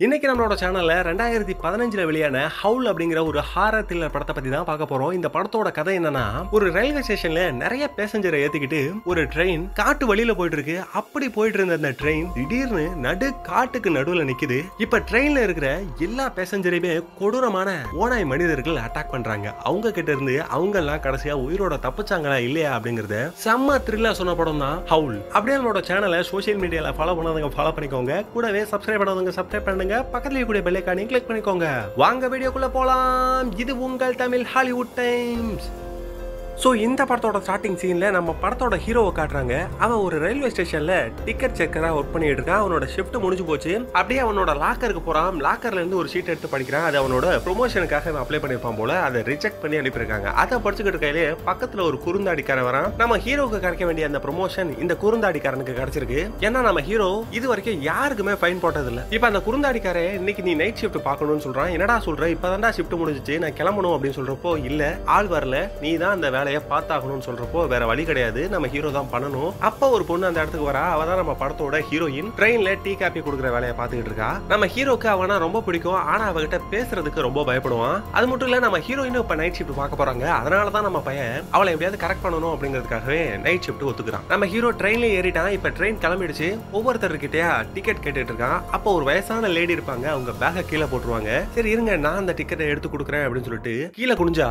இன்னைக்கு நம்மளோட சேனல்ல ரெண்டாயிரத்தி பதினஞ்சுல வெளியான ஹவுல் அப்படிங்கிற ஒரு ஹாரர் த்ரில்லர் படத்தை பத்தி தான் பார்க்க போறோம் இந்த படத்தோட கதை என்னன்னா ஒரு ரயில்வே ஸ்டேஷன்ல நிறைய பேசஞ்சரை ஏத்திக்கிட்டு ஒரு ட்ரெயின் காட்டு வழியில போயிட்டு இருக்கு அப்படி போயிட்டு இருந்த அந்த ட்ரெயின் திடீர்னு நடு காட்டுக்கு நடுவுல நிக்குது இப்ப ட்ரெயின்ல இருக்கிற எல்லா பேசஞ்சரையுமே கொடூரமான ஓனாய் மனிதர்கள் அட்டாக் பண்றாங்க அவங்க கிட்ட இருந்து அவங்க எல்லாம் கடைசியா உயிரோட தப்பிச்சாங்களா இல்லையா அப்படிங்கறத செம்ம த்ரில்லா சொன்ன படம் தான் ஹவுல் அப்படியே நம்மளோட சேனலை சோஷியல் மீடியால ஃபாலோ பண்ணாதவங்க ஃபாலோ பண்ணிக்கோங்க கூடவே சப்ஸ்கிரைப் பண்ணாதவங்க சப்ஸ்கிரைப் பண்ணுங்க பக்கத்துல கூடிய பெல் ஐக்கானையும் கிளிக் பண்ணிக்கோங்க வாங்க வீடியோக்குள்ள போலாம் இது உங்கள் தமிழ் ஹாலிவுட் டைம்ஸ் ஸோ இந்த படத்தோட ஸ்டார்டிங் சீன்ல நம்ம படத்தோட ஹீரோவை காட்டுறாங்க அவன் ஒரு ரயில்வே ஸ்டேஷன்ல டிக்கெட் செக்கரா ஒர்க் பண்ணிட்டு இருக்கான் அவனோட ஷிஃப்ட் முடிஞ்சு போச்சு அப்படியே அவனோட லாக்கருக்கு போறான் லாக்கர்ல இருந்து ஒரு ஷீட் எடுத்து படிக்கிறான் அது அவனோட ப்ரொமோஷனுக்காக அவன் அப்ளை பண்ணிருப்பான் போல அதை ரிஜெக்ட் பண்ணி அனுப்பியிருக்காங்க அதை படிச்சுக்கிட்டு இருக்கையிலே பக்கத்துல ஒரு குறுந்தாடிக்காரன் வரான் நம்ம ஹீரோவுக்கு கிடைக்க வேண்டிய அந்த ப்ரொமோஷன் இந்த குறுந்தாடிக்காரனுக்கு கிடைச்சிருக்கு ஏன்னா நம்ம ஹீரோ இது வரைக்கும் யாருக்குமே ஃபைன் போட்டது இல்ல இப்போ அந்த குறுந்தாடிக்காரன் இன்னைக்கு நீ நைட் ஷிஃப்ட் பார்க்கணும்னு சொல்றான் என்னடா சொல்ற இப்பதான்டா ஷிஃப்ட் முடிஞ்சிச்சு நான் கிளம்பணும் அப்படின்னு சொல்றப்போ இல்ல ஆள் வரல நீ தான் அந்த வேலையை பார்த்தாகணும்னு சொல்றப்போ வேற வழி கிடையாது நம்ம ஹீரோ தான் பண்ணணும் அப்ப ஒரு பொண்ணு அந்த இடத்துக்கு வரா அவ தான் நம்ம படத்தோட ஹீரோயின் ட்ரெயின்ல டீ காப்பி கொடுக்குற வேலையை பார்த்துக்கிட்டு இருக்கா நம்ம ஹீரோக்கு அவனா ரொம்ப பிடிக்கும் ஆனா அவகிட்ட பேசுறதுக்கு ரொம்ப பயப்படுவான் அது மட்டும் இல்ல நம்ம ஹீரோயினும் இப்ப நைட் ஷிஃப்ட் பார்க்க போறாங்க அதனால தான் நம்ம பையன் அவளை எப்படியாவது கரெக்ட் பண்ணணும் அப்படிங்கிறதுக்காகவே நைட் ஷிஃப்ட் ஒத்துக்கிறான் நம்ம ஹீரோ ட்ரெயின்ல ஏறிட்டான் இப்ப ட்ரெயின் கிளம்பிடுச்சு ஒவ்வொருத்தர்கிட்டயா டிக்கெட் கேட்டுட்டு இருக்கான் அப்போ ஒரு வயசான லேடி இருப்பாங்க அவங்க பேக கீழே போட்டுருவாங்க சரி இருங்க நான் அந்த டிக்கெட்டை எடுத்து கொடுக்குறேன் அப்படின்னு சொல்லிட்டு கீழே குனிஞ்சா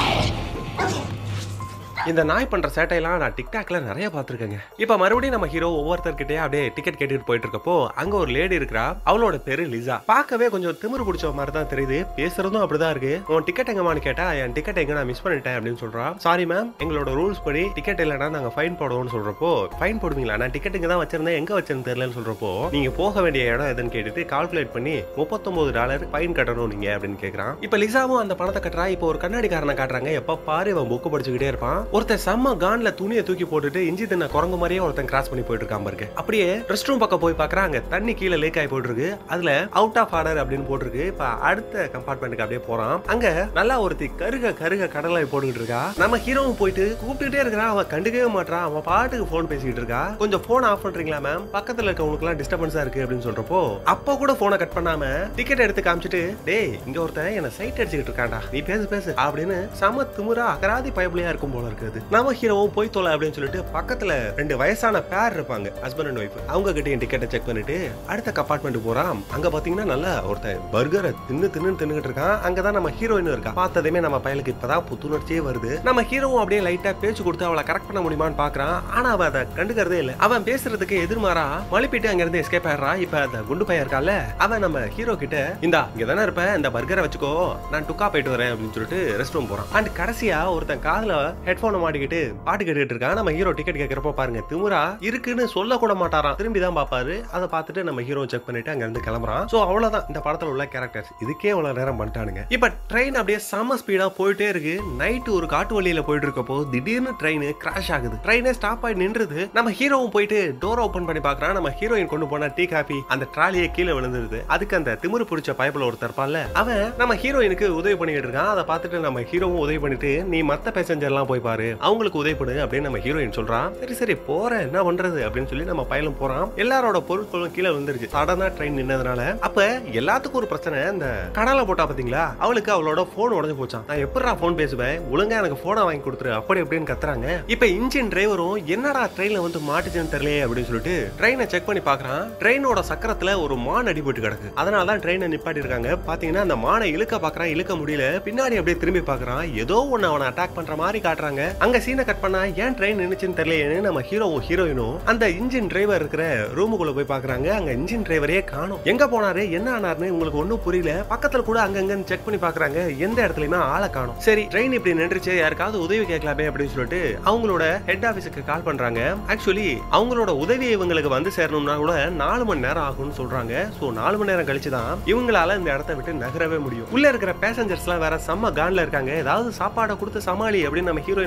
இந்த நாய் பண்ற சேட்டையெல்லாம் நான் டிக்டாக்ல நிறைய பார்த்துருக்கேங்க இப்ப மறுபடியும் நம்ம ஹீரோ ஒவ்வொருத்தர்கிட்டயே அப்படியே டிக்கெட் கேட்டுட்டு போயிட்டு இருக்கப்போ அங்க ஒரு லேடி இருக்கிறா அவளோட பேரு லிசா பார்க்கவே கொஞ்சம் திமிரு பிடிச்ச மாதிரி தான் தெரியுது பேசுறதும் அப்படிதான் இருக்கு உன் டிக்கெட் எங்கம்மான்னு கேட்டா என் டிக்கெட் எங்க நான் மிஸ் பண்ணிட்டேன் அப்படின்னு சொல்றா சாரி மேம் எங்களோட ரூல்ஸ் படி டிக்கெட் இல்லைன்னா நாங்க ஃபைன் போடுவோம்னு சொல்றப்போ ஃபைன் போடுவீங்களா நான் டிக்கெட் இங்க தான் வச்சிருந்தேன் எங்க வச்சேன்னு தெரியலன்னு சொல்றப்போ நீங்க போக வேண்டிய இடம் எதுன்னு கேட்டுட்டு கால்குலேட் பண்ணி முப்பத்தொன்பது டாலர் ஃபைன் கட்டணும் நீங்க அப்படின்னு கேக்குறான் இப்ப லிசாவும் அந்த பணத்தை கட்டுறா இப்போ ஒரு கண்ணாடிக்காரனை காட்டுறாங்க எப்ப பாரு இவன் புக்கு படிச்சுக்கிட்டே இருப்பான் ஒருத்தன் செம்ம கான்ல துணியை தூக்கி போட்டுட்டு இஞ்சி தின்ன குரங்கு மாதிரியே ஒருத்தன் கிராஸ் பண்ணி போயிட்டு இருக்கான் பாருங்க அப்படியே ரெஸ்ட் ரூம் பக்கம் போய் பாக்குறான் அங்க தண்ணி கீழே லீக் ஆகி போயிட்டு இருக்கு அதுல அவுட் ஆஃப் ஆர்டர் அப்படின்னு போட்டிருக்கு இப்ப அடுத்த கம்பார்ட்மெண்ட்டுக்கு அப்படியே போறான் அங்க நல்லா ஒருத்தி கருக கருக கடலை போட்டுக்கிட்டு இருக்கா நம்ம ஹீரோவும் போயிட்டு கூப்பிட்டுட்டே இருக்கிறான் அவன் கண்டுக்கவே மாட்டான் அவன் பாட்டுக்கு போன் பேசிக்கிட்டு இருக்கா கொஞ்சம் போன் ஆஃப் பண்றீங்களா மேம் பக்கத்துல இருக்கவங்களுக்கு எல்லாம் டிஸ்டர்பன்ஸா இருக்கு அப்படின்னு சொல்றப்போ அப்ப கூட போனை கட் பண்ணாம டிக்கெட் எடுத்து காமிச்சிட்டு டேய் இங்க ஒருத்தன் என்ன சைட் அடிச்சுக்கிட்டு இருக்கான்டா நீ பேசு பேசு அப்படின்னு சம திமுறா அகராதி பயபுலையா இருக்கும் போல இருக்குது நம்ம ஹீரோவும் போய் தொலை அப்படின்னு சொல்லிட்டு பக்கத்துல ரெண்டு வயசான பேர் இருப்பாங்க ஹஸ்பண்ட் அண்ட் ஒய்ஃப் அவங்க கிட்ட என் டிக்கெட்டை செக் பண்ணிட்டு அடுத்த கம்பார்ட்மெண்ட் போறான் அங்க பாத்தீங்கன்னா நல்லா ஒருத்தன் பர்கரை தின்னு தின்னு தின்னுட்டு இருக்கான் அங்கதான் நம்ம ஹீரோயின் இருக்கா பார்த்ததுமே நம்ம பையனுக்கு இப்பதான் புத்துணர்ச்சியே வருது நம்ம ஹீரோவும் அப்படியே லைட்டா பேச்சு கொடுத்து அவளை கரெக்ட் பண்ண முடியுமான்னு பாக்குறான் ஆனா அவ அதை கண்டுக்கிறதே இல்ல அவன் பேசுறதுக்கு எதிர்மாறா மழுப்பிட்டு அங்க இருந்து எஸ்கேப் ஆயிடுறா இப்ப அந்த குண்டு பையன் இருக்கால அவன் நம்ம ஹீரோ கிட்ட இந்தா இங்க தானே இருப்பேன் இந்த பர்கரை வச்சுக்கோ நான் டுக்கா போயிட்டு வரேன் அப்படின்னு சொல்லிட்டு ரெஸ்ட் ரூம் போறான் அண்ட் கடைசியா ஒருத்தன் காதுல ஹெட்போனை மாட்டிக்கிட்டு பாட்டு கேட்டுட்டு இருக்கான் நம்ம ஹீரோ டிக்கெட் கேட்கறப்ப பாருங்க திமுறா இருக்குன்னு சொல்ல கூட மாட்டாராம் திரும்பி தான் பாப்பாரு அதை பார்த்துட்டு நம்ம ஹீரோ செக் பண்ணிட்டு அங்க இருந்து கிளம்புறான் சோ அவ்வளவுதான் இந்த படத்துல உள்ள கேரக்டர்ஸ் இதுக்கே அவ்வளவு நேரம் பண்ணிட்டானுங்க இப்ப ட்ரெயின் அப்படியே செம ஸ்பீடா போயிட்டே இருக்கு நைட்டு ஒரு காட்டு வழியில போயிட்டு இருக்கப்போ திடீர்னு ட்ரெயின் கிராஷ் ஆகுது ட்ரெயினே ஸ்டாப் ஆகி நின்றுது நம்ம ஹீரோவும் போயிட்டு டோர் ஓபன் பண்ணி பாக்குறான் நம்ம ஹீரோயின் கொண்டு போன டீ காபி அந்த ட்ராலியே கீழே விழுந்துருது அதுக்கு அந்த திமிரு பிடிச்ச பைப்பில் ஒருத்தர் இருப்பான்ல அவன் நம்ம ஹீரோயினுக்கு உதவி பண்ணிட்டு இருக்கான் அதை பார்த்துட்டு நம்ம ஹீரோவும் உதவி பண்ணிட்டு நீ மத்த பேசஞ்சர் எல்லாம் போய் பாரு அவங்களுக்கு உதவி பண்ணு அப்படின்னு நம்ம ஹீரோயின் சொல்றான் சரி சரி போறேன் என்ன பண்றது அப்படின்னு சொல்லி நம்ம பையலும் போறான் எல்லாரோட பொருட்களும் கீழே விழுந்துருச்சு சடனா ட்ரெயின் நின்னதுனால அப்ப எல்லாத்துக்கும் ஒரு பிரச்சனை இந்த கடலை போட்டா பாத்தீங்களா அவளுக்கு அவளோட போன் உடஞ்சு போச்சான் நான் எப்படா போன் பேசுவேன் ஒழுங்கா எனக்கு போனை வாங்கி கொடுத்துரு அப்படி எப்படின்னு கத்துறாங்க இப்ப இன்ஜின் டிரைவரும் என்னடா ட்ரெயின்ல வந்து மாட்டுச்சுன்னு தெரியலையே அப்படின்னு சொல்லிட்டு ட்ரெயினை செக் பண்ணி பாக்குறான் ட்ரெயினோட சக்கரத்துல ஒரு மான் அடிபட்டு கிடக்கு அதனால தான் ட்ரெயினை நிப்பாட்டி இருக்காங்க பாத்தீங்கன்னா அந்த மானை இழுக்க பாக்குறான் இழுக்க முடியல பின்னாடி அப்படியே திரும்பி பாக்குறான் ஏதோ ஒண்ணு அவனை அட்டாக் பண்ற மாதிரி காட்டுறாங்க அங்க சீனை கட் பண்ணா ஏன் ட்ரெயின் நின்னுச்சுன்னு தெரியலையேன்னு நம்ம ஹீரோவும் ஹீரோயினும் அந்த இன்ஜின் டிரைவர் இருக்கிற ரூமுக்குள்ள போய் பாக்குறாங்க அங்க இன்ஜின் டிரைவரே காணும் எங்க போனாரு என்ன ஆனாருன்னு உங்களுக்கு ஒண்ணும் புரியல பக்கத்துல கூட அங்கங்க செக் பண்ணி பாக்குறாங்க எந்த இடத்துலயுமே ஆளை காணும் சரி ட்ரெயின் இப்படி நின்றுச்சு யாருக்காவது உதவி கேட்கலாமே அப்படின்னு சொல்லிட்டு அவங்களோட ஹெட் ஆபீஸுக்கு கால் பண்றாங்க ஆக்சுவலி அவங்களோட உதவி இவங்களுக்கு வந்து சேரணும்னா கூட நாலு மணி நேரம் ஆகும்னு சொல்றாங்க சோ நாலு மணி நேரம் கழிச்சு தான் இவங்களால இந்த இடத்த விட்டு நகரவே முடியும் உள்ள இருக்கிற பேசஞ்சர்ஸ் எல்லாம் வேற செம்ம கான்ல இருக்காங்க ஏதாவது சாப்பாடை கொடுத்து சமாளி அப்படின்னு நம்ம ஹீரோயினை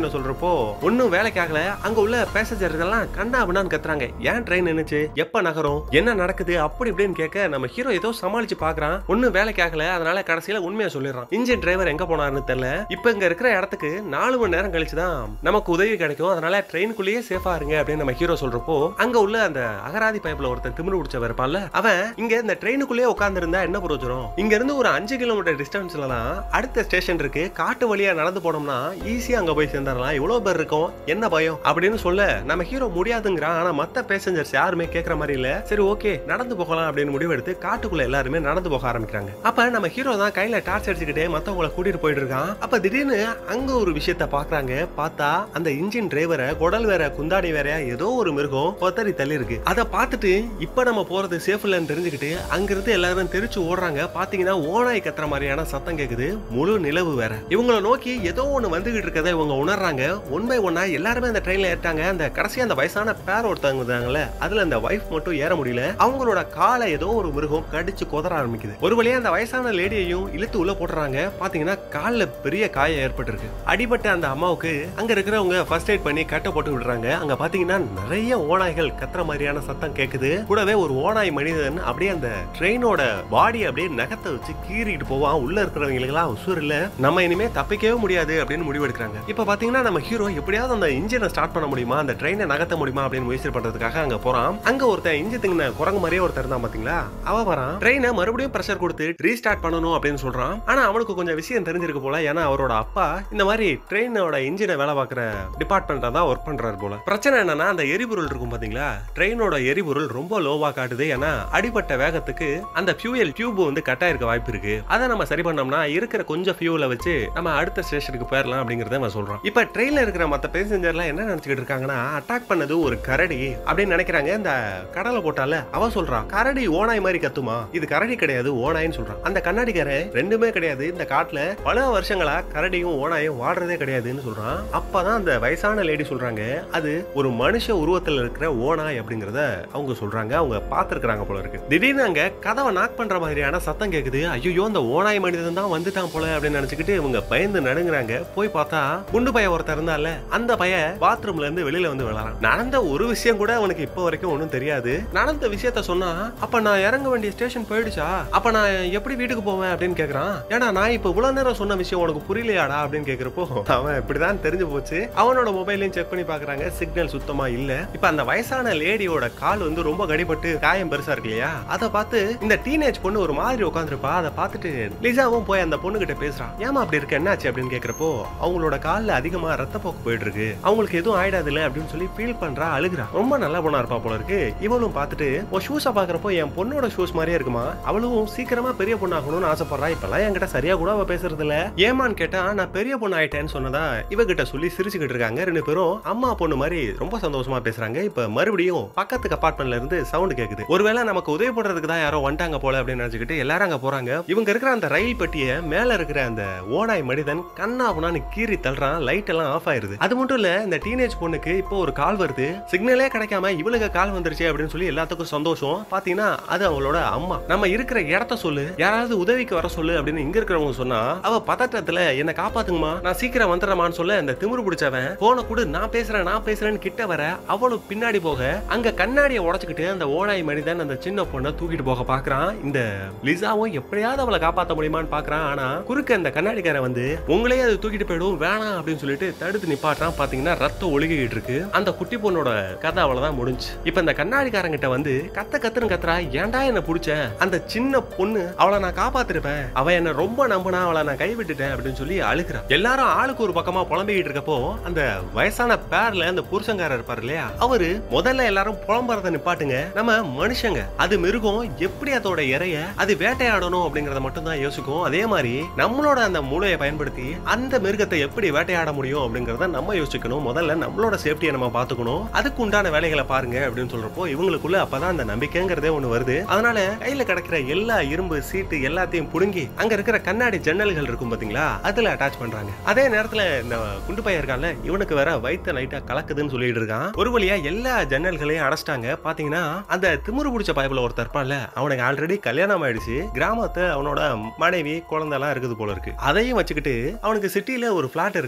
அப்படின்னு சொல்றப்போ ஒன்னும் வேலைக்காகல அங்க உள்ள பேசஞ்சர்கள் எல்லாம் கண்ணா அப்படின்னு கத்துறாங்க ஏன் ட்ரெயின் நின்னுச்சு எப்ப நகரும் என்ன நடக்குது அப்படி இப்படின்னு கேட்க நம்ம ஹீரோ ஏதோ சமாளிச்சு பாக்குறான் ஒன்னும் வேலைக்காகல அதனால கடைசியில உண்மையை சொல்லிடுறான் இன்ஜின் டிரைவர் எங்க போனாருன்னு தெரியல இப்ப இங்க இருக்கிற இடத்துக்கு நாலு மணி நேரம் கழிச்சு தான் நமக்கு உதவி கிடைக்கும் அதனால ட்ரெயினுக்குள்ளேயே சேஃபா இருங்க அப்படின்னு நம்ம ஹீரோ சொல்றப்போ அங்க உள்ள அந்த அகராதி பைப்ல ஒருத்தன் திமிரு பிடிச்ச இருப்பான்ல அவன் இங்க இந்த ட்ரெயினுக்குள்ளேயே உட்கார்ந்து இருந்தா என்ன பிரயோஜனம் இங்க இருந்து ஒரு அஞ்சு கிலோமீட்டர் டிஸ்டன்ஸ்ல தான் அடுத்த ஸ்டேஷன் இருக்கு காட்டு வழியா நடந்து போனோம்னா ஈஸியா அங்க போய் சேர்ந்துடலாம் இவ்வளவு பேர் இருக்கும் என்ன பயம் அப்படின்னு சொல்ல நம்ம ஹீரோ முடியாதுங்கிறான் ஆனா மத்த பேசஞ்சர்ஸ் யாருமே கேக்குற மாதிரி இல்ல சரி ஓகே நடந்து போகலாம் அப்படின்னு முடிவெடுத்து காட்டுக்குள்ள எல்லாருமே நடந்து போக ஆரம்பிக்கிறாங்க அப்ப நம்ம ஹீரோ தான் கையில டார்ச் அடிச்சுக்கிட்டே மத்தவங்களை கூட்டிட்டு போயிட்டு இருக்கான் அப்ப திடீர்னு அங்க ஒரு விஷயத்த பாக்குறாங்க பார்த்தா அந்த இன்ஜின் டிரைவரை குடல் வேற குந்தாடி வேற ஏதோ ஒரு மிருகம் கொத்தரி தள்ளி இருக்கு அதை பார்த்துட்டு இப்ப நம்ம போறது சேஃப் இல்லைன்னு தெரிஞ்சுக்கிட்டு அங்கிருந்து எல்லாரும் தெரிச்சு ஓடுறாங்க பாத்தீங்கன்னா ஓனாய் கத்துற மாதிரியான சத்தம் கேக்குது முழு நிலவு வேற இவங்களை நோக்கி ஏதோ ஒண்ணு வந்துகிட்டு இருக்கதை இவங்க உணர்றாங்க ஒன் பை ஒன்னா எல்லாருமே அந்த ட்ரெயின்ல ஏறிட்டாங்க அந்த கடைசியா அந்த வயசான பேர் ஒருத்தவங்க இருந்தாங்கல்ல அதுல அந்த வைஃப் மட்டும் ஏற முடியல அவங்களோட காலை ஏதோ ஒரு மிருகம் கடிச்சு குதற ஆரம்பிக்குது ஒரு வழியா அந்த வயசான லேடியையும் இழுத்து உள்ள போட்டுறாங்க பாத்தீங்கன்னா கால்ல பெரிய காயம் ஏற்பட்டிருக்கு அடிபட்ட அந்த அம்மாவுக்கு அங்க இருக்கிறவங்க ஃபர்ஸ்ட் எய்ட் பண்ணி கட்டை போட்டு விடுறாங்க அங்க பாத்தீங்கன்னா நிறைய ஓநாய்கள் கத்துற மாதிரியான சத்தம் கேக்குது கூடவே ஒரு ஓநாய் மனிதன் அப்படியே அந்த ட்ரெயினோட பாடி அப்படியே நகத்தை வச்சு கீறிட்டு போவான் உள்ள இருக்கிறவங்களுக்கு எல்லாம் உசுர் இல்ல நம்ம இனிமே தப்பிக்கவே முடியாது அப்படின்னு முடிவெடுக்கிறாங்க இப்ப பாத்தீங்கன்னா நம்ம ஹீரோ எப்படியாவது அந்த இன்ஜினை ஸ்டார்ட் பண்ண முடியுமா அந்த ட்ரெயினை நகர்த்த முடியுமா அப்படின்னு முயற்சி பண்றதுக்காக அங்க போறான் அங்க ஒருத்தன் இன்ஜின் திங்கின குரங்கு மாதிரியே ஒருத்தர் இருந்தான் பாத்தீங்களா அவ வரான் ட்ரெயினை மறுபடியும் பிரஷர் கொடுத்து ரீஸ்டார்ட் பண்ணணும் அப்படின்னு சொல்றான் ஆனா அவனுக்கு கொஞ்சம் விஷயம் தெரிஞ்சிருக்கு போல ஏன்னா அவரோட அப்பா இந்த மாதிரி ட்ரெயினோட இன்ஜினை வேலை பார்க்குற டிபார்ட்மெண்ட்ல தான் ஒர்க் பண்றாரு போல பிரச்சனை என்னன்னா அந்த எரிபொருள் இருக்கும் பாத்தீங்களா ட்ரெயினோட எரிபொருள் ரொம்ப லோவா காட்டுது ஏன்னா அடிப்பட்ட வேகத்துக்கு அந்த ஃபியூயல் டியூப் வந்து கட் ஆயிருக்க வாய்ப்பு இருக்கு அதை நம்ம சரி பண்ணோம்னா இருக்கிற கொஞ்சம் ஃபியூல வச்சு நம்ம அடுத்த ஸ்டேஷனுக்கு போயிடலாம் அப்படிங்கறத அவன் சொல்றான் இப்ப ட்ரெயின்ல இருக்கிற மத்த பேசஞ்சர்லாம் என்ன நினைச்சுக்கிட்டு இருக்காங்கன்னா அட்டாக் பண்ணது ஒரு கரடி அப்படின்னு நினைக்கிறாங்க இந்த கடலை போட்டால அவன் சொல்றான் கரடி ஓனாய் மாதிரி கத்துமா இது கரடி கிடையாது ஓனாய்னு சொல்றான் அந்த கண்ணாடிக்காரன் ரெண்டுமே கிடையாது இந்த காட்டுல பல வருஷங்களா கரடியும் ஓனாயும் வாடுறதே கிடையாதுன்னு சொல்றான் அப்பதான் அந்த வயசான லேடி சொல்றாங்க அது ஒரு மனுஷ உருவத்துல இருக்கிற ஓனாய் அப்படிங்கறத அவங்க சொல்றாங்க அவங்க பாத்துருக்காங்க போல இருக்கு திடீர்னு அங்க கதவை நாக் பண்ற மாதிரியான சத்தம் கேக்குது ஐயோ அந்த ஓனாய் மனிதன் தான் வந்துட்டான் போல அப்படின்னு நினைச்சுக்கிட்டு இவங்க பயந்து நடுங்குறாங்க போய் பார்த்தா குண்டு பைய ஒருத்தர் இருந்தால அந்த பைய பாத்ரூம்ல இருந்து வெளியில வந்து விளாறான் நடந்த ஒரு விஷயம் கூட அவனுக்கு இப்போ வரைக்கும் ஒன்றும் தெரியாது நடந்த விஷயத்த சொன்னா அப்ப நான் இறங்க வேண்டிய ஸ்டேஷன் போயிடுச்சா அப்ப நான் எப்படி வீட்டுக்கு போவேன் அப்படின்னு கேக்குறான் ஏன்னா நான் இப்ப இவ்வளவு நேரம் சொன்ன விஷயம் உனக்கு புரியலையாடா அப்படின்னு கேக்குறப்போ அவன் இப்படிதான் தெரிஞ்சு போச்சு அவனோட மொபைலையும் செக் பண்ணி பாக்குறாங்க சிக்னல் சுத்தமா இல்ல இப்ப அந்த வயசான லேடியோட கால் வந்து ரொம்ப கடிபட்டு காயம் பெருசா இருக்கு இல்லையா அதை பார்த்து இந்த டீனேஜ் பொண்ணு ஒரு மாதிரி உட்காந்துருப்பா அதை பார்த்துட்டு லிசாவும் போய் அந்த பொண்ணு கிட்ட பேசுறான் ஏமா அப்படி இருக்கு என்னாச்சு அப்படின்னு கேக்குறப்போ அவங்களோட கால்ல அதிகமா ரத்தப்போக்கு போயிட்டு இருக்கு அவங்களுக்கு எதுவும் ஆயிடாதுல அப்படின்னு சொல்லி ஃபீல் பண்றா அழுகுறா ரொம்ப நல்ல பொண்ணா இருப்பா போல இருக்கு இவளும் பார்த்துட்டு உன் ஷூஸை பாக்குறப்போ என் பொண்ணோட ஷூஸ் மாதிரியே இருக்குமா அவளும் சீக்கிரமா பெரிய பொண்ணாகணும்னு ஆசைப்படுறா இப்பெல்லாம் என்கிட்ட சரியா கூட அவ பேசுறது இல்ல ஏமான்னு கேட்டா நான் பெரிய பொண்ணு ஆயிட்டேன்னு சொன்னதா இவகிட்ட சொல்லி சிரிச்சுக்கிட்டு இருக்காங்க ரெண்டு பேரும் அம்மா பொண்ணு மாதிரி ரொம்ப சந்தோஷமா பேசுறாங்க இப்ப மறுபடியும் பக்கத்துக்கு அபார்ட்மெண்ட்ல இருந்து சவுண்ட் கேக்குது ஒருவேளை நமக்கு உதவி பண்றதுக்கு தான் யாரோ வந்துட்டாங்க போல அப்படின்னு நினைச்சுக்கிட்டு எல்லாரும் அங்க போறாங்க இவங்க இருக்கிற அந்த ரயில் பெட்டியை மேல இருக்கிற அந்த ஓனாய் மனிதன் கண்ணாபுனான்னு கீறி தள்ளுறான் லைட் எல்லாம் ஆஃப் ஆயிருது அது மட்டும் இல்ல இந்த டீனேஜ் பொண்ணுக்கு இப்போ ஒரு கால் வருது சிக்னலே கிடைக்காம இவளுக்கு கால் வந்துருச்சு அப்படின்னு சொல்லி எல்லாத்துக்கும் சந்தோஷம் பாத்தீங்கன்னா அது அவங்களோட அம்மா நம்ம இருக்கிற இடத்த சொல்லு யாராவது உதவிக்கு வர சொல்லு அப்படின்னு இங்க இருக்கிறவங்க சொன்னா அவ பதட்டத்துல என்ன காப்பாத்துங்கம்மா நான் சீக்கிரம் வந்துடுறமான்னு சொல்ல இந்த திமிரு பிடிச்சவன் போன கூட நான் பேசுறேன் நான் பேசுறேன்னு கிட்ட வர அவளும் பின்னாடி போக அங்க கண்ணாடியை உடைச்சுக்கிட்டு அந்த ஓனாய் மனிதன் அந்த சின்ன பொண்ணை தூக்கிட்டு போக பாக்குறான் இந்த லிசாவும் எப்படியாவது அவளை காப்பாத்த முடியுமான்னு பாக்குறான் ஆனா குறுக்க அந்த கண்ணாடிக்காரன் வந்து உங்களே அது தூக்கிட்டு போயிடும் வேணாம் அப்படின்னு சொல்லிட்டு தடுத்து நிப்பாட்டுறான் பாத்தீங்கன்னா ரத்தம் ஒழுகிட்டு இருக்கு அந்த குட்டி பொண்ணோட கதை அவ்வளவுதான் முடிஞ்சு இப்ப இந்த கண்ணாடிக்காரங்கிட்ட வந்து கத்த கத்துன்னு கத்துறா ஏன்டா என்ன புடிச்ச அந்த சின்ன பொண்ணு அவளை நான் காப்பாத்திருப்பேன் அவ என்ன ரொம்ப நம்பினா அவளை நான் கைவிட்டுட்டேன் அப்படின்னு சொல்லி அழுகிறா எல்லாரும் ஆளுக்கு ஒரு பக்கமா புலம்பிக்கிட்டு இருக்கப்போ அந்த வயசான பேர்ல அந்த புருஷங்காரர் இருப்பாரு இல்லையா அவரு முதல்ல எல்லாரும் புலம்புறத நிப்பாட்டுங்க நம்ம மனுஷங்க அது மிருகம் எப்படி அதோட இறைய அது வேட்டையாடணும் அப்படிங்கறத மட்டும் தான் யோசிக்கும் அதே மாதிரி நம்மளோட அந்த மூளையை பயன்படுத்தி அந்த மிருகத்தை எப்படி வேட்டையாட முடியும் அப்படிங்கறத நம்ம யோசிக்கணும் முதல்ல நம்மளோட சேஃப்டியை நம்ம பாத்துக்கணும் அதுக்கு உண்டான வேலைகளை பாருங்க அப்படின்னு சொல்றப்போ இவங்களுக்குள்ள அப்பதான் அந்த நம்பிக்கைங்கிறதே ஒண்ணு வருது அதனால கையில கிடைக்கிற எல்லா இரும்பு சீட்டு எல்லாத்தையும் புடுங்கி அங்க இருக்கிற கண்ணாடி ஜன்னல்கள் இருக்கும் பாத்தீங்களா அதுல அட்டாச் பண்றாங்க அதே நேரத்துல இந்த குண்டு பையன் இருக்கான்ல இவனுக்கு வேற வயித்த லைட்டா கலக்குதுன்னு சொல்லிட்டு இருக்கான் ஒரு வழியா எல்லா ஜன்னல்களையும் அடைச்சிட்டாங்க பாத்தீங்கன்னா அந்த திமிரு பிடிச்ச பயப்புல ஒருத்தர் இருப்பான்ல அவனுக்கு ஆல்ரெடி கல்யாணம் ஆயிடுச்சு கிராமத்துல அவனோட மனைவி குழந்தை எல்லாம் இருக்குது போல இருக்கு அதையும் வச்சுக்கிட்டு அவனுக்கு சிட்டில ஒரு பிளாட் இருக்கான் அங்க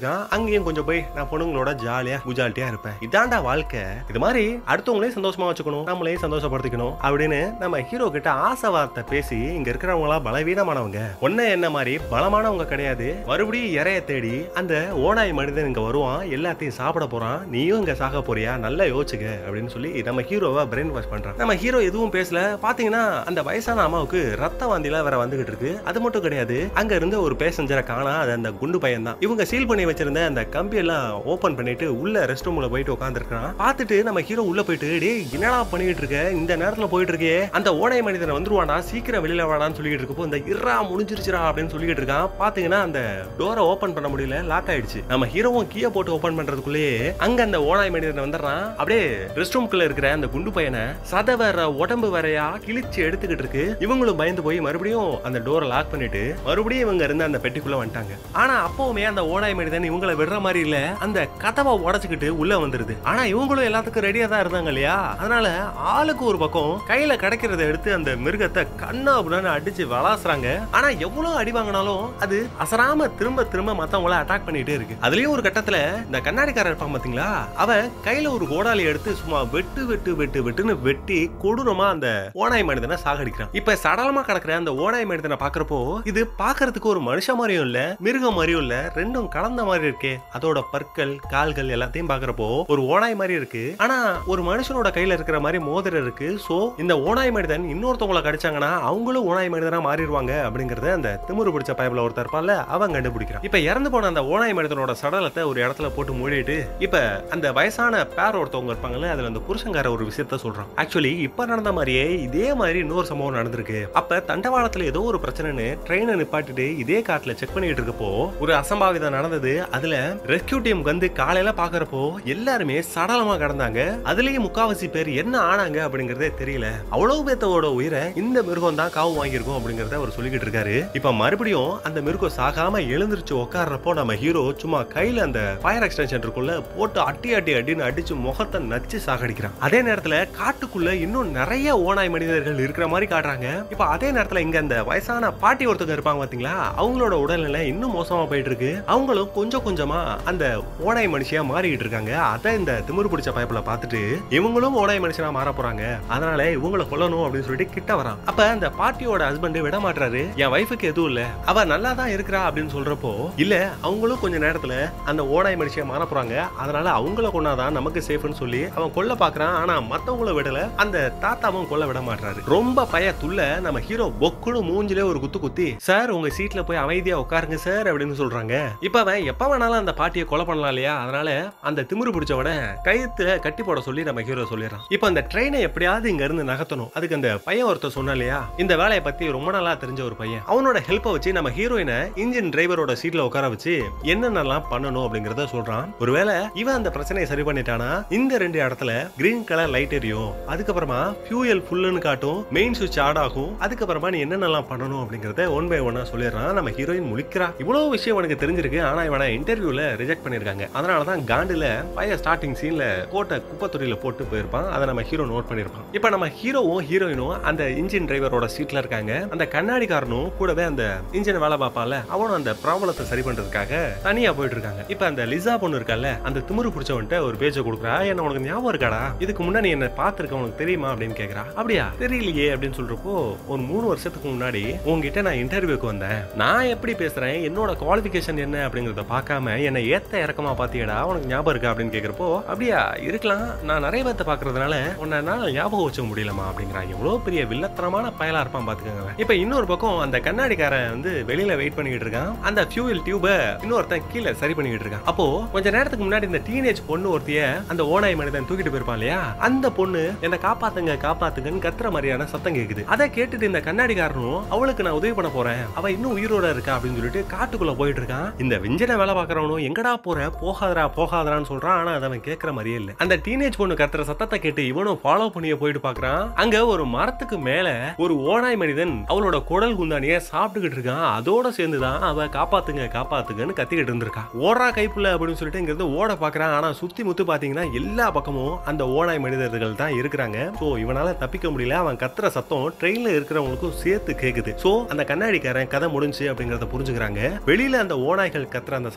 அங்கேயும் கொஞ்சம் போய் நான் பொண்ணுங்களோட ஜாலியா குஜாலிட்டியா இருப்பேன் இதாண்டா வாழ்க்கை இது மாதிரி அடுத்தவங்களையும் சந்தோஷமா வச்சுக்கணும் நம்மளையும் சந்தோஷப்படுத்திக்கணும் அப்படின்னு நம்ம ஹீரோ கிட்ட ஆசை வார்த்தை பேசி இங்க இருக்கிறவங்களா பலவீனமானவங்க ஒன்ன என்ன மாதிரி பலமானவங்க கிடையாது மறுபடியும் இறைய தேடி அந்த ஓனாய் மனிதன் இங்க வருவான் எல்லாத்தையும் சாப்பிட போறான் நீயும் இங்க சாக போறியா நல்லா யோசிச்சுக்க அப்படின்னு சொல்லி நம்ம ஹீரோவை பிரெயின் வாஷ் பண்றான் நம்ம ஹீரோ எதுவும் பேசல பாத்தீங்கன்னா அந்த வயசான அம்மாவுக்கு ரத்த வாந்திலாம் வேற வந்துகிட்டு இருக்கு அது மட்டும் கிடையாது அங்க இருந்த ஒரு பேசஞ்சரை காணா அது அந்த குண்டு பையன் தான் இவங்க சீல் பண்ணி வச்சிருந்த அந்த கம்பி எல்லாம் ஓபன் பண்ணிட்டு உள்ள ரெஸ்ட் ரூம்ல போயிட்டு உட்காந்துருக்கான் பார்த்துட்டு நம்ம ஹீரோ உள்ள போயிட்டு டேய் என்னடா பண்ணிட்டு இருக்க இந்த நேரத்துல போயிட்டு இருக்கே அந்த ஓனை மனிதனை வந்துருவானா சீக்கிரம் வெளியில வாடான்னு சொல்லிட்டு இருக்கப்போ இந்த இறா முடிஞ்சிருச்சுடா அப்படின்னு சொல்லிட்டு இருக்கான் பாத்தீங்கன்னா அந்த டோரை ஓபன் பண்ண முடியல லாக் ஆயிடுச்சு நம்ம ஹீரோவும் கீயை போட்டு ஓபன் பண்றதுக்குள்ளேயே அங்க அந்த ஓனாய் மனிதன் வந்துடுறான் அப்படியே ரெஸ்ட் ரூம்குள்ள இருக்கிற அந்த குண்டு பையனை சத வேற உடம்பு வேறையா கிழிச்சு எடுத்துக்கிட்டு இருக்கு இவங்களும் பயந்து போய் மறுபடியும் அந்த டோரை லாக் பண்ணிட்டு மறுபடியும் இவங்க இருந்த அந்த பெட்டிக்குள்ள வந்துட்டாங்க ஆனா அப்பவுமே அந்த ஓனாய் மனிதன் இவங்களை விடுற மாதிரி இல்ல அந்த கதவை உடைச்சுக்கிட்டு உள்ள வந்துருது ஆனா இவங்களும் எல்லாத்துக்கும் ரெடியா தான் இருந்தாங்க இல்லையா அதனால ஆளுக்கு ஒரு பக்கம் கையில கிடைக்கிறத எடுத்து அந்த மிருகத்தை கண்ணா அப்படின்னு அடிச்சு வளாசுறாங்க ஆனா எவ்வளவு அடி வாங்கினாலும் அது அசராம திரும்ப திரும்ப மத்தவங்கள அட்டாக் பண்ணிட்டே இருக்கு அதுலயும் ஒரு கட்டத்துல இந்த கண்ணாடிக்காரர் இருப்பான் பாத்தீங்களா அவன் கையில ஒரு கோடாலி எடுத்து சும்மா வெட்டு வெட்டு வெட்டு வெட்டுன்னு வெட்டி கொடூரமா அந்த ஓனாய் மனிதனை சாகடிக்கிறான் இப்ப சடலமா கிடக்குற அந்த ஓனாய் மனிதனை பாக்குறப்போ இது பாக்குறதுக்கு ஒரு மனுஷ மாதிரியும் இல்ல மிருகம் மாதிரியும் இல்ல ரெண்டும் கலந்த மாதிரி இருக்கே அதோட பற்கள் கால்கள் எல்லாத்தையும் பாக்குறப்போ ஒரு ஓனாய் மாதிரி இருக்கு ஆனா ஒரு மனுஷனோட கையில இருக்கிற மாதிரி மோதிரம் இருக்கு சோ இந்த ஓனாய் மனிதன் இன்னொருத்தவங்களை கடிச்சாங்கன்னா அவங்களும் ஓனாய் மனிதனா மாறிடுவாங்க அப்படிங்கறத அந்த திமிரு பிடிச்ச பயபுல ஒருத்தர் இருப்பான்ல அவன் கண்டுபிடிக்கிறான் இப்ப இறந்து போன அந்த ஓனாய் மனிதனோட சடலத்தை ஒரு இடத்துல போட்டு மூடிட்டு இப்ப அந்த வயசான பேர் ஒருத்தவங்க இருப்பாங்கல்ல அதுல அந்த புருஷங்கார ஒரு விஷயத்த சொல்றான் ஆக்சுவலி இப்ப நடந்த மாதிரியே இதே மாதிரி இன்னொரு சம்பவம் நடந்திருக்கு அப்ப தண்டவாளத்துல ஏதோ ஒரு பிரச்சனைன்னு ட்ரெயினை நிப்பாட்டிட்டு இதே காட்டுல செக் பண்ணிட்டு இருக்கப்போ ஒரு அசம்பாவிதம் நடந்தது அதுல ரெஸ்கியூ டீம் வந்து காலையில பாக்குறப்போ எல்லாருமே சடலமா கடந்தாங்க அதுலயும் முக்காவாசி பேர் என்ன ஆனாங்க அப்படிங்கறதே தெரியல அவ்வளவு பேத்தோட உயிரை இந்த மிருகம் தான் காவு வாங்கியிருக்கும் அப்படிங்கறத அவர் சொல்லிக்கிட்டு இருக்காரு இப்ப மறுபடியும் அந்த மிருகம் சாகாம எழுந்திருச்சு உட்கார்றப்போ நம்ம ஹீரோ சும்மா கையில அந்த ஃபயர் எக்ஸ்டென்ஷன் இருக்குள்ள போட்டு அட்டி அட்டி அடின்னு அடிச்சு முகத்தை நச்சு சாகடிக்கிறான் அதே நேரத்துல காட்டுக்குள்ள இன்னும் நிறைய ஓனாய் மனிதர்கள் இருக்கிற மாதிரி காட்டுறாங்க இப்ப அதே நேரத்துல இங்க அந்த வயசான பாட்டி ஒருத்தங்க இருப்பாங்க பாத்தீங்களா அவங்களோட உடல்நிலை இன்னும் மோசமா போயிட்டு இருக்கு அவங்களும் கொஞ்சம் கொஞ்சமா அந்த ஓனாய் மனுஷியா மாறிக்கிட்டு இருக்காங்க அதை இந்த திமிரு பிடிச்ச பயப்புல பார்த்துட்டு இவங்களும் ஓனாய் மனுஷனா மாற போறாங்க அதனால இவங்கள கொல்லணும் அப்படின்னு சொல்லிட்டு கிட்ட வரான் அப்ப அந்த பாட்டியோட ஹஸ்பண்ட் விட மாட்டாரு என் வைஃபுக்கு எதுவும் இல்ல அவ நல்லா தான் இருக்கிறா அப்படின்னு சொல்றப்போ இல்ல அவங்களும் கொஞ்ச நேரத்துல அந்த ஓனாய் மனுஷியா மாற போறாங்க அதனால அவங்கள கொண்டாதான் நமக்கு சேஃப்னு சொல்லி அவன் கொல்ல பாக்குறான் ஆனா மத்தவங்கள விடல அந்த தாத்தாவும் கொல்ல விட மாட்டாரு ரொம்ப பய துள்ள நம்ம ஹீரோ பொக்குன்னு மூஞ்சிலே ஒரு குத்து குத்தி சார் உங்க சீட்ல போய் அமைதியா உட்காருங்க சார் அப்படின்னு சொல்றாங்க இப்ப அவன் எப்ப வேணாலும் அந்த பாட்டியை கொலை பண்ணலாம் இல்லையா அதனால அந்த திமிரு பிடிச்சவன கழுத்துல கட்டி போட சொல்லி நம்ம ஹீரோ சொல்லிடுறான் இப்ப அந்த ட்ரெயினை எப்படியாவது இங்க இருந்து நகர்த்தணும் அதுக்கு அந்த பையன் ஒருத்தர் சொன்னா இல்லையா இந்த வேலையை பத்தி ரொம்ப நாளா தெரிஞ்ச ஒரு பையன் அவனோட ஹெல்ப்பை வச்சு நம்ம ஹீரோயினை இன்ஜின் டிரைவரோட சீட்ல உட்கார வச்சு என்னென்னலாம் பண்ணணும் அப்படிங்கறத சொல்றான் ஒருவேளை இவன் அந்த பிரச்சனையை சரி பண்ணிட்டானா இந்த ரெண்டு இடத்துல கிரீன் கலர் லைட் எரியும் அதுக்கப்புறமா ஃபியூயல் ஃபுல்லுன்னு காட்டும் மெயின் சுவிட்ச் ஆட் ஆகும் அதுக்கப்புறமா நீ என்னென்னலாம் பண்ணணும் அப்படிங்கறத ஒன் பை ஒன்னா சொல்லிடுறான் நம்ம ஹீரோயின் முழிக்கிறா இவ்வளவு விஷயம் எனக்கு தெரிஞ்சிருக்கு ஆனா இவனை இன்டர்வியூல ரிஜெக்ட் பண்ணிருக்காங்க அதனாலதான் காண்டுல பைய ஸ்டார்டிங் சீன்ல கோட்டை குப்பைத்துறையில போட்டு போயிருப்பான் அதை நம்ம ஹீரோ நோட் பண்ணிருப்பான் இப்ப நம்ம ஹீரோவும் ஹீரோயினும் அந்த இன்ஜின் டிரைவரோட சீட்ல இருக்காங்க அந்த கண்ணாடிக்காரனும் கூடவே அந்த இன்ஜின் வேலை பார்ப்பான்ல அவனும் அந்த ப்ராப்ளத்தை சரி பண்றதுக்காக தனியா போயிட்டு இருக்காங்க இப்ப அந்த லிசா பொண்ணு இருக்கல்ல அந்த திமிரு பிடிச்சவன்ட்ட ஒரு பேஜை கொடுக்குறா என்ன உனக்கு ஞாபகம் இருக்காடா இதுக்கு முன்னாடி என்ன பார்த்திருக்க உனக்கு தெரியுமா அப்படின்னு கேக்குறா அப்படியா தெரியலையே அப்படின்னு சொல்றப்போ ஒரு மூணு வருஷத்துக்கு முன்னாடி உங்ககிட்ட நான் இன்டர்வியூக்கு வந்தேன் நான் எப்படி பேசுறேன் என்னோட குவாலிஃபிகேஷன் என்ன அப்படிங்கறத பார்க்காம என்னை ஏத்த இறக்கமா பாத்தியடா உனக்கு ஞாபகம் இருக்கா அப்படின்னு கேக்குறப்போ அப்படியா இருக்கலாம் நான் நிறைய பேர்த்த பாக்குறதுனால உன்னை என்னால ஞாபகம் வச்சுக்க முடியலமா அப்படிங்கிறான் எவ்வளவு பெரிய வில்லத்தனமான பயலா இருப்பான் பாத்துக்கோங்க அவன். இப்ப இன்னொரு பக்கம் அந்த கண்ணாடிக்காரன் வந்து வெளியில வெயிட் பண்ணிக்கிட்டு இருக்கான் அந்த ஃபியூயல் டியூப இன்னொருத்தன் கீழே சரி பண்ணிக்கிட்டு இருக்கான் அப்போ கொஞ்ச நேரத்துக்கு முன்னாடி இந்த டீனேஜ் பொண்ணு ஒருத்திய அந்த ஓனாய் மனிதன் தூக்கிட்டு போயிருப்பான் இல்லையா அந்த பொண்ணு என்ன காப்பாத்துங்க காப்பாத்துங்கன்னு கத்துற மாதிரியான சத்தம் கேக்குது அதை கேட்டுட்டு இந்த கண்ணாடிக்காரனும் அவளுக்கு நான் உதவி பண்ண போறேன் அவ இன்னும் உயிரோட இருக்கா அப்படின்னு சொல்லிட்டு காட்டுக்குள்ள போயிட்டு இருக்கான் இந்த விஞ்சனை வேலை பாக்குறவனும் எங்கடா போற போகாதடா போகாதடான்னு சொல்றான் ஆனா அதை அவன் கேட்கற மாதிரியே இல்ல அந்த டீனேஜ் பொண்ணு கத்துற சத்தத்தை கேட்டு இவனும் ஃபாலோ பண்ணிய போயிட்டு பாக்குறான் அங்க ஒரு மரத்துக்கு மேல ஒரு ஓனாய் மனிதன் அவளோட குடல் குந்தானிய சாப்பிட்டுக்கிட்டு இருக்கான் அதோட சேர்ந்துதான் அவ காப்பாத்துங்க காப்பாத்துங்கன்னு கத்திக்கிட்டு இருந்திருக்கா ஓடுறா கைப்புள்ள அப்படின்னு சொல்லிட்டு இங்க இருந்து ஓட பாக்குறான் ஆனா சுத்தி முத்து பாத்தீங்கன்னா எல்லா பக்கமும் அந்த ஓனாய் மனிதர்கள் தான் இருக்கிறாங்க சோ இவனால தப்பிக்க முடியல அவன் கத்துற சத்தம் ட்ரெயின்ல இருக்கிறவங்களுக்கும் சேர்த்து கேக்குது சோ அந்த கண்ணாடிக்காரன் கதை முடிஞ்சு அப்படிங்கறத புரிஞ்சுக்கிறாங்க வெளியில அந்த ஓனாய்கள் கத்துற அந்த சத்தத்தை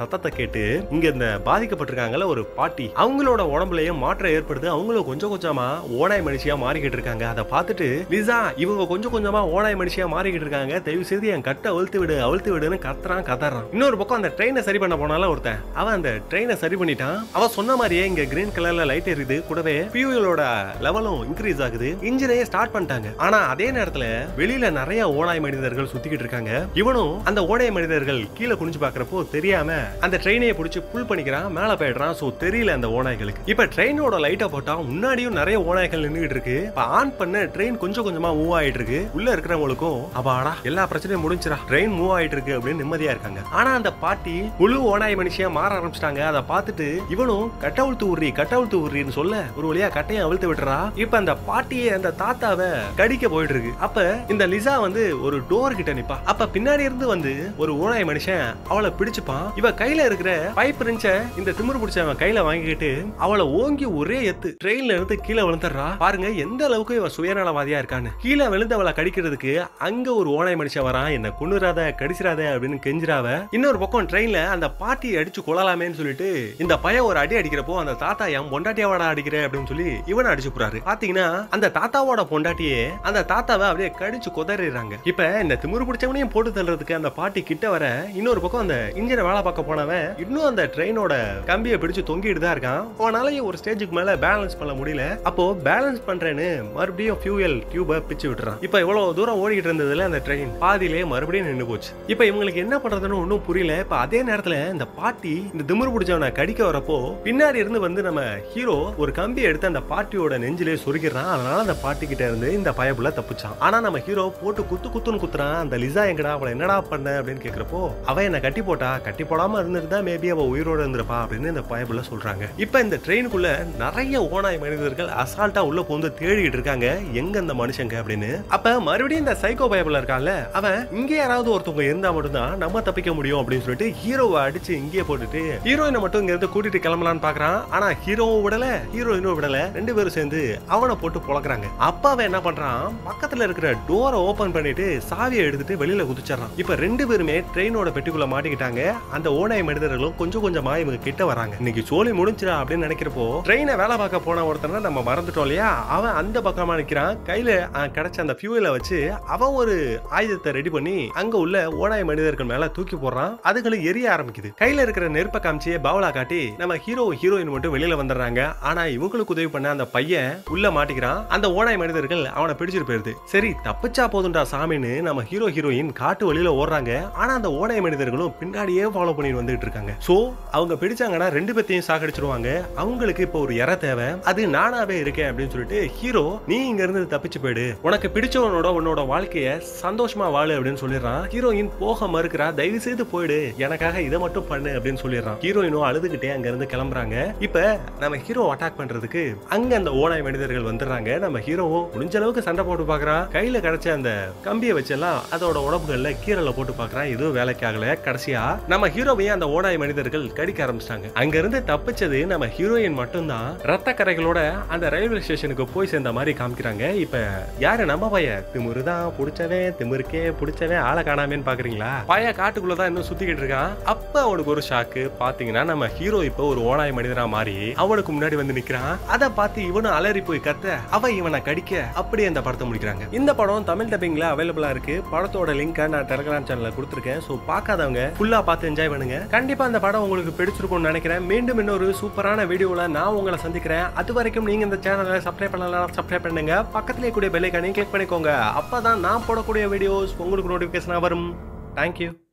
கேட்டு இங்க இந்த பாதிக்கப்பட்டிருக்காங்கல்ல ஒரு பாட்டி அவங்களோட உடம்புலயே மாற்றம் ஏற்படுது அவங்களும் கொஞ்சம் கொஞ்சமா ஓனாய் மனுஷியா மாறிக்கிட்டு இருக்காங்க அதை பார்த்துட்டு லிசா இவங்க கொஞ்சம் கொஞ்சமா ஓனாய் மனுஷியா மாறிக்கிட்டு இருக்காங்க தயவு செய்து என் கட்டை அழுத்து விடு அழுத்து விடுன்னு கத்துறான் கதறான் இன்னொரு பக்கம் அந்த ட்ரெயினை சரி பண்ண போனாலும் ஒருத்தன் அவன் அந்த ட்ரெயினை சரி பண்ணிட்டான் அவன் சொன்ன மாதிரியே இங்க கிரீன் கலர்ல லைட் எரியுது கூடவே ஃபியூயலோட லெவலும் இன்க்ரீஸ் ஆகுது இன்ஜினையே ஸ்டார்ட் பண்ணிட்டாங்க ஆனா அதே நேரத்துல வெளியில நிறைய ஓனாய் மனிதர்கள் சுத்திக்கிட்டு இருக்காங்க இவனும் அந்த ஓனாய் மனிதர்கள் கீழே குனிஞ்சு பாக்குறப்போ தெரியாம அந்த ட்ரெயினையை பிடிச்சி புல் பண்ணிக்கிறான் மேல போயிடுறான் சோ தெரியல அந்த ஓநாய்களுக்கு இப்ப ட்ரெயினோட லைட்டை போட்டா முன்னாடியும் நிறைய ஓநாய்கள் நின்றுட்டு இருக்கு இப்ப ஆன் பண்ண ட்ரெயின் கொஞ்சம் கொஞ்சமா மூவ் ஆயிட்டு இருக்கு உள்ள இருக்கிறவங்களுக்கும் அப்பாடா எல்லா பிரச்சனையும் முடிஞ்சிரா ட்ரெயின் மூவ் ஆயிட்டு இருக்கு அப்படின்னு நிம்மதியா இருக்காங்க ஆனா அந்த பாட்டி முழு ஓனாய் மனுஷியா மாற ஆரம்பிச்சிட்டாங்க அதை பார்த்துட்டு இவனும் கட்டவுழ்த்து உர்றி கட்டவுழ்த்து உர்றின்னு சொல்ல ஒரு வழியா கட்டையை அவிழ்த்து விட்டுறா இப்ப அந்த பாட்டியே அந்த தாத்தாவை கடிக்க போயிட்டு இருக்கு அப்ப இந்த லிசா வந்து ஒரு டோர் கிட்ட நிப்பா அப்ப பின்னாடி இருந்து வந்து ஒரு ஓனாய் மனுஷன் அவளை பிடிச்சுப்பான் இவ கையில இருக்கிற பைப் ரிஞ்ச இந்த திமிரு பிடிச்சவன் கையில வாங்கிக்கிட்டு அவளை ஓங்கி ஒரே எத்து ட்ரெயின்ல இருந்து கீழே விழுந்துடுறா பாருங்க எந்த அளவுக்கு இவ சுயநலவாதியா இருக்கான்னு கீழே விழுந்து அவளை கடிக்கிறதுக்கு அங்க ஒரு ஓனாய் மனுஷன் வரான் என்ன குணுறாத கடிச்சிராத அப்படின்னு கெஞ்சிராவ இன்னொரு பக்கம் ட்ரெயின்ல அந்த பாட்டியை அடிச்சு கொள்ளலாமேன்னு சொல்லிட்டு இந்த பையன் ஒரு அடி அடிக்கிறப்போ அந்த தாத்தா என் பொண்டாட்டியாவோட அடிக்கிற அப்படின்னு சொல்லி இவனை அடிச்சு போறாரு பாத்தீங்கன்னா அந்த தாத்தாவோட பொண்டாட்டியே அந்த தாத்தாவை அப்படியே கடிச்சு குதறிடுறாங்க இப்ப இந்த திமிரு பிடிச்சவனையும் போட்டு தள்ளுறதுக்கு அந்த பாட்டி கிட்ட வர இன்னொரு பக்கம் அந்த இன்ஜினை வேலை பார்க்க போனவன் இன்னும் அந்த ட்ரெயினோட கம்பியை பிடிச்சு தொங்கிட்டு தான் இருக்கான் அவனாலையும் ஒரு ஸ்டேஜுக்கு மேல பேலன்ஸ் பண்ண முடியல அப்போ பேலன்ஸ் பண்றேன்னு மறுபடியும் ஃபியூயல் டியூபை பிச்சு விட்டுறான் இப்ப இவ்வளவு தூரம் ஓடிக்கிட்டு இருந்ததுல அந்த ட்ரெயின் பாதியிலே மறுபடியும் நின்று போச்சு இப்ப இவங்களுக்கு என்ன பண்றதுன்னு ஒன்றும் புரியல இப்ப அதே நேரத்துல இந்த பாட்டி இந்த திமிரு பிடிச்சவனை கடிக்க வரப்போ பின்னாடி இருந்து வந்து நம்ம ஹீரோ ஒரு கம்பி எடுத்து அந்த பாட்டியோட நெஞ்சிலே சொருகிறான் அதனால அந்த பாட்டி கிட்ட இருந்து இந்த பயப்புல தப்பிச்சான் ஆனா நம்ம ஹீரோ போட்டு குத்து குத்துன்னு குத்துறான் அந்த லிசா எங்கடா அவளை என்னடா பண்ண அப்படின்னு கேக்குறப்போ அவ என்ன கட்டி போட்டா கட்டி போடாம இருந்திருந்தா மேபி அவ உயிரோட இருந்திருப்பா அப்படின்னு இந்த பயப்புல சொல்றாங்க இப்ப இந்த ட்ரெயினுக்குள்ள நிறைய ஓனாய் மனிதர்கள் அசால்ட்டா உள்ள போந்து தேடிட்டு இருக்காங்க எங்க அந்த மனுஷங்க அப்படின்னு அப்ப மறுபடியும் இந்த சைக்கோ பயப்புல இருக்கான்ல அவன் இங்க யாராவது ஒருத்தவங்க இருந்தா மட்டும்தான் நம்ம தப்பிக்க முடியும் அப்படின்னு சொல்லிட்டு ஹீரோவை அடிச்சு இங்கேயே போட்டுட்டு ஹீரோயினை மட்டும் இங்க இருந்து கூட்டிட்டு கிளம்பலான்னு பாக்குறான் ஆனா ஹீரோவும் விடல ஹீரோயினும் விடல ரெண்டு பேரும் சேர்ந்து அவனை போட்டு பொழக்குறாங்க அப்ப அவன் என்ன பண்றான் பக்கத்துல இருக்கிற டோரை ஓபன் பண்ணிட்டு சாவியை எடுத்துட்டு வெளியில குதிச்சிடறான் இப்ப ரெண்டு பேருமே ட்ரெயினோட பெட்டிக்குள்ள மாட்டிக்கிட்டாங்க அந்த ஓனாய் மனிதர்களும் கொஞ்சம் கொஞ்சமா இவங்க கிட்ட வராங்க இன்னைக்கு சோழி முடிஞ்சிரா அப்படின்னு நினைக்கிறப்போ ட்ரெயினை வேலை பார்க்க போன ஒருத்தனை நம்ம மறந்துட்டோம் இல்லையா அவன் அந்த பக்கமா நிக்கிறான் கையில அஹ், கிடைச்ச அந்த ஃபியூல வச்சு அவன் ஒரு ஆயுதத்தை ரெடி பண்ணி அங்க உள்ள ஓனாய் மனிதர்கள் மேல தூக்கி போடுறான் அதுகளும் எரிய ஆரம்பிக்குது கையில இருக்கிற நெருப்ப காமிச்சியே பாவலா காட்டி நம்ம ஹீரோ ஹீரோயின் மட்டும் வெளியில வந்துடுறாங்க ஆனா இவங்களுக்கு உதவி பண்ண அந்த பையன் உள்ள மாட்டிக்கிறான் அந்த ஓனாய் மனிதர்கள் அவனை பிடிச்சிட்டு போயிருது சரி தப்பிச்சா போதும்டா சாமின்னு நம்ம ஹீரோ ஹீரோயின் காட்டு வழியில ஓடுறாங்க ஆனா அந்த ஓனாய் மனிதர்களும் பின்னாடியே ஃபாலோ பண்ணிட்டு வந்துட்டு இருக்காங்க சோ அவங்க பிடிச்சாங்கன்னா ரெண்டு பேத்தையும் சாகடிச்சிருவாங்க அவங்களுக்கு இப்போ ஒரு இற தேவை அது நானாவே இருக்கேன் அப்படின்னு சொல்லிட்டு ஹீரோ நீ இங்க இருந்து தப்பிச்சு போயிடு உனக்கு பிடிச்சவனோட உன்னோட வாழ்க்கைய சந்தோஷமா வாழு அப்படின்னு சொல்லிடுறான் ஹீரோயின் போக மறுக்கிறா தயவு செய்து போயிடு எனக்காக இதை மட்டும் பண்ணு அப்படின்னு சொல்லிடுறான் ஹீரோயினும் அழுதுகிட்டே அங்க இருந்து கிளம்புறாங்க இப்ப நம்ம ஹீரோ அட்டாக் பண்றதுக்கு அங்க அந்த ஓனாய் மனிதர்கள் வந்துடுறாங்க நம்ம ஹீரோவும் முடிஞ்ச அளவுக்கு சண்டை போட்டு பாக்குறான் கையில கிடைச்ச அந்த கம்பியை வச்செல்லாம் அதோட உடம்புகள்ல கீரல போட்டு பாக்குறான் எதுவும் வேலைக்கு ஆகல கடைசியா நம்ம ஹீரோவையும் அந்த ஓனாய் மனிதர்கள் கடிக்க ஆரம்பிச்சிட்டாங்க அங்க இருந்து தப்பிச்சது நம்ம ஹீரோயின் மட்டும்தான் ரத்த கரைகளோட அந்த ரயில்வே ஸ்டேஷனுக்கு போய் சேர்ந்த மாதிரி காமிக்கிறாங்க இப்ப யாரு நம்ம பைய திமுரு தான் புடிச்சவன் திமுருக்கே புடிச்சவன் ஆளை காணாமேன்னு பாக்குறீங்களா பைய காட்டுக்குள்ளதான் இன்னும் சுத்திக்கிட்டு இருக்கான் அப்ப அவனுக்கு ஒரு ஷாக்கு பாத்தீங்கன்னா நம்ம ஹீரோ இப்ப ஒரு ஓனாய் மனிதனா மாறி அவனுக்கு முன்னாடி வந்து நிக்கிறான் அதை பார்த்து இவனும் அலறி போய் கத்த அவ இவனை கடிக்க அப்படியே அந்த படத்தை முடிக்கிறாங்க இந்த படம் தமிழ் டப்பிங்ல அவைலபிளா இருக்கு படத்தோட லிங்க் நான் டெலிகிராம் சேனல்ல கொடுத்துருக்கேன் சோ பார்க்காதவங்க ஃபுல்லா பார்த்து என்ஜாய் பண்ணுங்க கண்டிப்பா அந்த படம் உங்களுக்கு பிடிச்சிருக்கும்னு நினைக்கிறேன் மீண்டும் இன்னொரு சூப்பரான வீடியோல நான் உங்களை சந்திக்கிறேன் அது வரைக்கும் நீங்க இந்த சேனலை சப்ஸ்கிரைப் பண்ணலாம் சப்ஸ்கிரைப் பண்ணுங்க பக்கத்திலே கூடிய பெல்லைக்கானே கிளிக் பண்ணிக்கோங்க அப்பதான் நான் போடக்கூடிய வீடியோஸ் உங்களுக்கு நோட்டிபிகேஷனா வரும் தேங்க்யூ